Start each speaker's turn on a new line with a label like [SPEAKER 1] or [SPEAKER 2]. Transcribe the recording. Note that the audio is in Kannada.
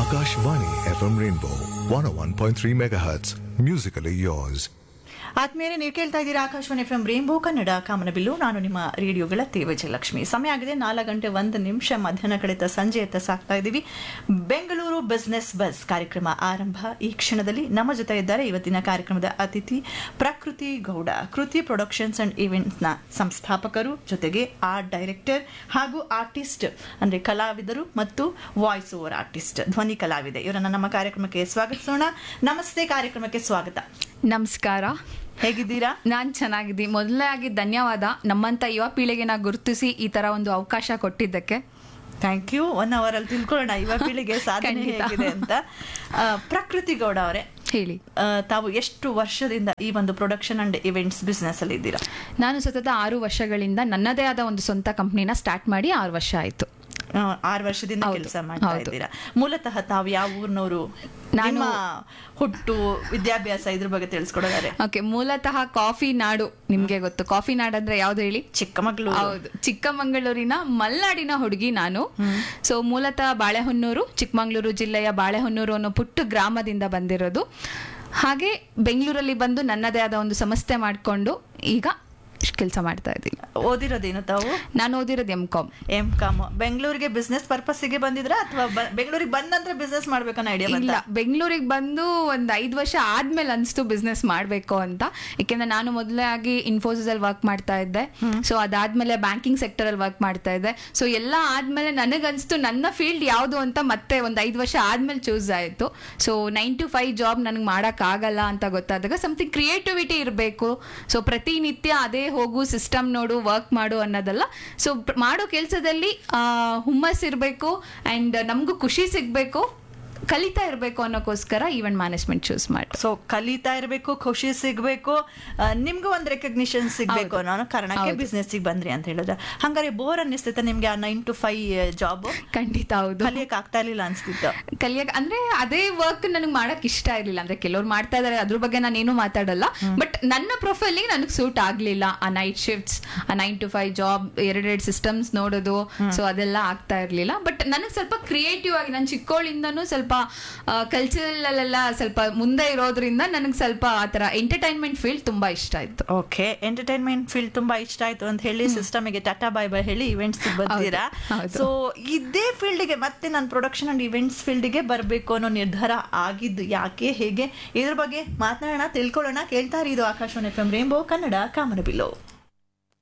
[SPEAKER 1] Akashvani FM Rainbow 101.3 MHz. Musically yours.
[SPEAKER 2] ಆದ್ಮೇಲೆ ನೀವು ಕೇಳ್ತಾ ಇದ್ದೀರಾ Akashvani F M rainbow Kannada Kamanabillu ನಾನು ನಿಮ್ಮ ರೇಡಿಯೋಗಳ ತೇವಜಲಕ್ಷ್ಮಿ ಸಮಯ ಆಗಿದೆ ನಾಲ್ಕು ಗಂಟೆ ಒಂದು ನಿಮಿಷ ಮಧ್ಯಾಹ್ನ ಕಳೆದ ಸಂಜೆ ಎತ್ತ ಸಾಕ್ತಾ ಇದ್ದೀವಿ ಬೆಂಗಳೂರು ಬಿಸ್ನೆಸ್ ಬಸ್ ಕಾರ್ಯಕ್ರಮ ಆರಂಭ ಈ ಕ್ಷಣದಲ್ಲಿ ನಮ್ಮ ಜೊತೆ ಇದ್ದಾರೆ ಇವತ್ತಿನ ಕಾರ್ಯಕ್ರಮದ ಅತಿಥಿ ಪ್ರಕೃತಿ ಗೌಡ ಕೃತಿ ಪ್ರೊಡಕ್ಷನ್ಸ್ ಅಂಡ್ ಇವೆಂಟ್ಸ್ನ ಸಂಸ್ಥಾಪಕರು ಜೊತೆಗೆ ಆರ್ಟ್ ಡೈರೆಕ್ಟರ್ ಹಾಗೂ ಆರ್ಟಿಸ್ಟ್ ಅಂದರೆ ಕಲಾವಿದರು ಮತ್ತು ವಾಯ್ಸ್ ಓವರ್ ಆರ್ಟಿಸ್ಟ್ ಧ್ವನಿ ಕಲಾವಿದೆ ಇವರನ್ನ ನಮ್ಮ ಕಾರ್ಯಕ್ರಮಕ್ಕೆ ಸ್ವಾಗತಿಸೋಣ ನಮಸ್ತೆ ಕಾರ್ಯಕ್ರಮಕ್ಕೆ ಸ್ವಾಗತ
[SPEAKER 3] ನಮಸ್ಕಾರ
[SPEAKER 2] ಹೇಗಿದ್ದೀರಾ
[SPEAKER 3] ನಾನ್ ಚೆನ್ನಾಗಿದ್ದೀನಿ ಮೊದಲನೇ ಆಗಿ ಧನ್ಯವಾದ ನಮ್ಮಂತ ಯುವ ಪೀಳಿಗೆನ ಗುರುತಿಸಿ ಈ ತರ ಒಂದು ಅವಕಾಶ ಕೊಟ್ಟಿದ್ದಕ್ಕೆ
[SPEAKER 2] ಥ್ಯಾಂಕ್ ಯು ಒನ್ ಅವರ್ ಅಲ್ಲಿ ತಿಳ್ಕೊಳ್ಳೋಣ ಯುವ ಪೀಳಿಗೆ ಸಾಧನೆ
[SPEAKER 3] ಖಂಡಿತ.
[SPEAKER 2] ಹೇಗಿದೆ ಅಂತ ಆ, ಪ್ರಕೃತಿ ಗೌಡ ಅವರೇ
[SPEAKER 3] ಹೇಳಿ
[SPEAKER 2] ಆ, ತಾವು ಎಷ್ಟು ವರ್ಷದಿಂದ ಈ ಒಂದು ಪ್ರೊಡಕ್ಷನ್ ಅಂಡ್ ಇವೆಂಟ್ಸ್ ಬಿಸ್ನೆಸ್ ಅಲ್ಲಿ ಇದ್ದೀರಾ
[SPEAKER 3] ನಾನು ಸತತ ಆರು ವರ್ಷಗಳಿಂದ ನನ್ನದೇ ಆದ ಒಂದು ಸ್ವಂತ ಕಂಪ್ನಿನ ಸ್ಟಾರ್ಟ್ ಮಾಡಿ ಆರು ವರ್ಷ ಆಯ್ತು
[SPEAKER 2] ಆ, ಆರು ವರ್ಷದಿಂದ
[SPEAKER 3] ಹೌದು,
[SPEAKER 2] ಕೆಲಸ ಮಾಡ್ತಾ
[SPEAKER 3] ಹೌದು.
[SPEAKER 2] ಇದ್ದೀರಾ ಮೂಲತಃ ತಾವು ಯಾವ ಊರಿನವರು
[SPEAKER 3] ನಾನು-
[SPEAKER 2] ನಿಮ್ಮ ಹುಟ್ಟು ವಿದ್ಯಾಭ್ಯಾಸ ಇದ್ರ ಬಗ್ಗೆ ತಿಳಿಸ್ಕೊಡೋದಾರೆ
[SPEAKER 3] ಓಕೆ ಮೂಲತಃ ಕಾಫಿ ನಾಡು ನಿಮ್ಗೆ ಗೊತ್ತು ಕಾಫಿ ನಾಡು ಅಂದ್ರೆ ಯಾವ್ದು ಹೇಳಿ
[SPEAKER 2] ಚಿಕ್ಕಮಗಳೂರು
[SPEAKER 3] ಹೌದು ಚಿಕ್ಕಮಗಳೂರಿನ ಮಲ್ನಾಡಿನ ಹುಡುಗಿ ನಾನು ಸೊ ಮೂಲತಃ ಬಾಳೆಹೊನ್ನೂರು ಚಿಕ್ಕಮಗಳೂರು ಜಿಲ್ಲೆಯ ಬಾಳೆಹೊನ್ನೂರು ಅನ್ನೋ ಪುಟ್ಟ ಗ್ರಾಮದಿಂದ ಬಂದಿರೋದು ಹಾಗೆ ಬೆಂಗಳೂರಲ್ಲಿ ಬಂದು ನನ್ನದೇ ಆದ ಒಂದು ಸಂಸ್ಥೆ ಮಾಡಿಕೊಂಡು ಈಗ ಕೆಲಸ ಮಾಡ್ತಾ ಇದ್ದೀನಿ
[SPEAKER 2] ಓದಿರೋದೇನು ತಾವು
[SPEAKER 3] ನಾನು ಓದಿರೋದು ಎಂ ಕಾಮ್
[SPEAKER 2] ಎಂ ಕಾಮ್ ಬೆಂಗಳೂರಿಗೆ ಬಿಸ್ನೆಸ್ ಪರ್ಪಸ್ಸಿಗೆ ಬಂದಿದ್ರಾ ಅಥವಾ ಬೆಂಗಳೂರಿಗೆ ಬಂದ ನಂತರ ಬಿಸ್ನೆಸ್ ಮಾಡ್ಬೇಕನ್ನೋ ಐಡಿಯಾ
[SPEAKER 3] ಇಲ್ಲ
[SPEAKER 2] ಬಂತ
[SPEAKER 3] ಬೆಂಗಳೂರಿಗೆ ಬಂದು ಒಂದ್ ಐದ್ ವರ್ಷ ಆದ್ಮೇಲೆ ಅನ್ಸ್ತು ಬಿಸ್ನೆಸ್ ಮಾಡ್ಬೇಕು ಅಂತ ಯಾಕೆಂದ್ರೆ ನಾನು ಮೊದಲೇ ಆಗಿ ಇನ್ಫೋಸಿಸ್ ಅಲ್ಲಿ ವರ್ಕ್ ಮಾಡ್ತಾ ಇದ್ದೆ ಸೊ ಅದಾದ್ಮೇಲೆ ಬ್ಯಾಂಕಿಂಗ್ ಸೆಕ್ಟರ್ ಅಲ್ಲಿ ವರ್ಕ್ ಮಾಡ್ತಾ ಇದ್ದೆ ಸೊ ಎಲ್ಲ ಆದ್ಮೇಲೆ ನನಗನ್ಸ್ತು ನನ್ನ ಫೀಲ್ಡ್ ಯಾವುದು ಅಂತ ಮತ್ತೆ ಒಂದ್ ಐದ್ ವರ್ಷ ಆದ್ಮೇಲೆ ಚೂಸ್ ಆಯ್ತು so nine to five job ನನಗೆ ಮಾಡಕ್ ಆಗಲ್ಲ ಅಂತ ಗೊತ್ತಾದಾಗ ಸಮಥಿಂಗ್ ಕ್ರಿಯೇಟಿವಿಟಿ ಇರಬೇಕು ಸೊ ಪ್ರತಿನಿತ್ಯ ಅದೇ ಹೋಗು ಸಿಸ್ಟಮ್ ನೋಡು ವರ್ಕ್ ಮಾಡು ಅನ್ನೋದಲ್ಲ ಸೊ ಮಾಡೋ ಕೆಲಸದಲ್ಲಿ ಹುಮ್ಮಸ್ ಇರಬೇಕು ಅಂಡ್ ನಮಗೂ ಖುಷಿ ಸಿಗ್ಬೇಕು ಕಲಿತಾ ಇರಬೇಕು ಅನ್ನೋಕ್ಕೋಸ್ಕರ ಈವೆಂಟ್ ಮ್ಯಾನೇಜ್ಮೆಂಟ್ ಚೂಸ್ ಮಾಡಿ
[SPEAKER 2] ಸೊ ಕಲಿತಾ ಇರಬೇಕು ಖುಷಿ ಸಿಗ್ಬೇಕು ಆ, ನಿಮ್ಗೂ ಒಂದ್ ರೆಕಗ್ನಿಷನ್ ಸಿಗ್ಬೇಕು
[SPEAKER 3] ಹೌದು.
[SPEAKER 2] ಅನ್ನೋ ಕಾರಣಕ್ಕೆ
[SPEAKER 3] ಹೌದು.
[SPEAKER 2] ಬಿಸ್ನೆಸ್ ಬಂದ್ರಿ ಅಂತ ಹೇಳಿದ್ರೆ ಹಂಗಾರೆ ಬೋರ್ ಅನ್ನಿಸ್ತೈತೆ ನಿಮ್ಗೆ ಆ ನೈನ್ ಟು ಫೈವ್ ಜಾಬ್
[SPEAKER 3] ಖಂಡಿತ ಹೌದು
[SPEAKER 2] ಕಲಿಯಕ್ ಆಗ್ತಾ ಇರ್ಲಿಲ್ಲ ಅನ್ಸ್ತಿತ್ತು
[SPEAKER 3] ಕಲಿಯಕ್ ಅಂದ್ರೆ ಅದೇ ವರ್ಕ್ ನನಗೆ ಮಾಡಕ್ ಇಷ್ಟ ಇರ್ಲಿಲ್ಲ ಅಂದ್ರೆ ಕೆಲವ್ರು ಮಾಡ್ತಾ ಇದಾರೆ ಅದ್ರ ಬಗ್ಗೆ ನಾನೇನು ಮಾತಾಡಲ್ಲ ಬಟ್ ನನ್ನ ಪ್ರೊಫೈಲ್ ನನಗೆ ಸೂಟ್ ಆಗ್ಲಿಲ್ಲ ಆ ನೈಟ್ ಶಿಫ್ಟ್ಸ್ ಆ ನೈನ್ ಟು ಫೈವ್ ಜಾಬ್ ಎರಡೆರಡು ಸಿಸ್ಟಮ್ಸ್ ನೋಡೋದು ಸೊ ಅದೆಲ್ಲ ಆಗ್ತಾ ಇರ್ಲಿಲ್ಲ ಬಟ್ ನನಗೆ ಸ್ವಲ್ಪ ಕ್ರಿಯೇಟಿವ್ ಆಗಿ ನಾನು ಚಿಕ್ಕವಳಿಂದನೂ ಸ್ವಲ್ಪ ಕಲ್ಚರಲ್ ಅಲ್ಲೆಲ್ಲ ಸ್ವಲ್ಪ ಮುಂದೆ ಇರೋದ್ರಿಂದ ನನಗೆ ಸ್ವಲ್ಪ ಆತರ ಎಂಟರ್ಟೈನ್ಮೆಂಟ್ ಫೀಲ್ಡ್ ತುಂಬಾ ಇಷ್ಟ ಆಯ್ತು
[SPEAKER 2] ಓಕೆ ಎಂಟರ್ಟೈನ್ಮೆಂಟ್ ಫೀಲ್ಡ್ ತುಂಬಾ ಇಷ್ಟ ಆಯ್ತು ಅಂತ ಹೇಳಿ ಸಿಸ್ಟಮ್ಗೆ ಟಾಟಾ ಬಾಯ್ ಬಾಯ್ ಹೇಳಿ ಇವೆಂಟ್ಸ್ ಬಂದಿರಾ
[SPEAKER 3] ಹೌದು.
[SPEAKER 2] ಸೊ ಇದೇ ಫೀಲ್ಡ್ಗೆ ಮತ್ತೆ ನಾನು ಪ್ರೊಡಕ್ಷನ್ ಅಂಡ್ ಇವೆಂಟ್ಸ್ ಫೀಲ್ಡ್ಗೆ ಬರಬೇಕು ಅನ್ನೋ ನಿರ್ಧಾರ ಆಗಿದ್ದು ಯಾಕೆ ಹೇಗೆ ಇದ್ರ ಬಗ್ಗೆ ಮಾತನಾಡೋಣ ತಿಳ್ಕೊಳ್ಳೋಣ ಕೇಳ್ತಾ ಇರಿ ಇದು Akashvani F M rainbow Kannada ಕಾಮನಬಿಲ್ಲು